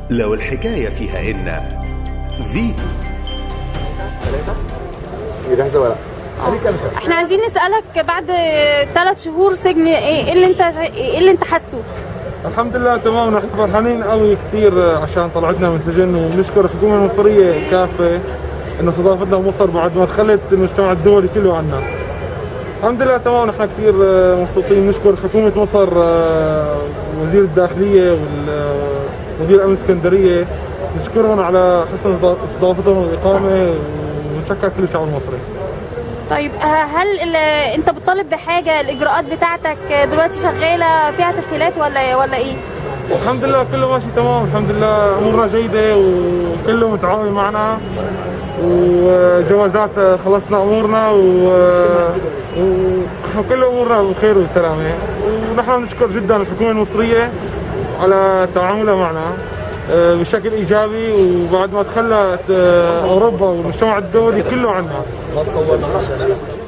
لو الحكاية فيها إن فيتو جاهزه ولا خليك يا مشرف احنا عايزين نسألك بعد ثلاث شهور سجن ايه إيه اللي انت شا- ايه اللي انت حاسه؟ الحمد لله تمام نحن فرحانين قوي كثير عشان طلعتنا من السجن وبنشكر الحكومه المصريه كافه انه استضافتنا بمصر بعد ما تخلت المجتمع الدولي كله عنا. الحمد لله تمام نحن كثير مبسوطين نشكر حكومه مصر آه، وزير الداخليه ومدير امن اسكندريه نشكرهم على حسن استضافتهم والاقامه ونشكر كل الشعب المصري. طيب آه، هل ال- انت بتطالب بحاجة الاجراءات بتاعتك دلوقتي شغالة فيها تسهيلات ولا ولا ايه؟ الحمد لله كله ماشي تمام الحمد لله امورنا جيده وكله متعاون معنا وجوازات خلصنا امورنا و... و- وكل امورنا بخير وسلامه ونحن نشكر جدا الحكومه المصريه على تعاملها معنا آه، بشكل ايجابي وبعد ما تخلت آه، اوروبا والمجتمع الدولي كله عنا ما تصورش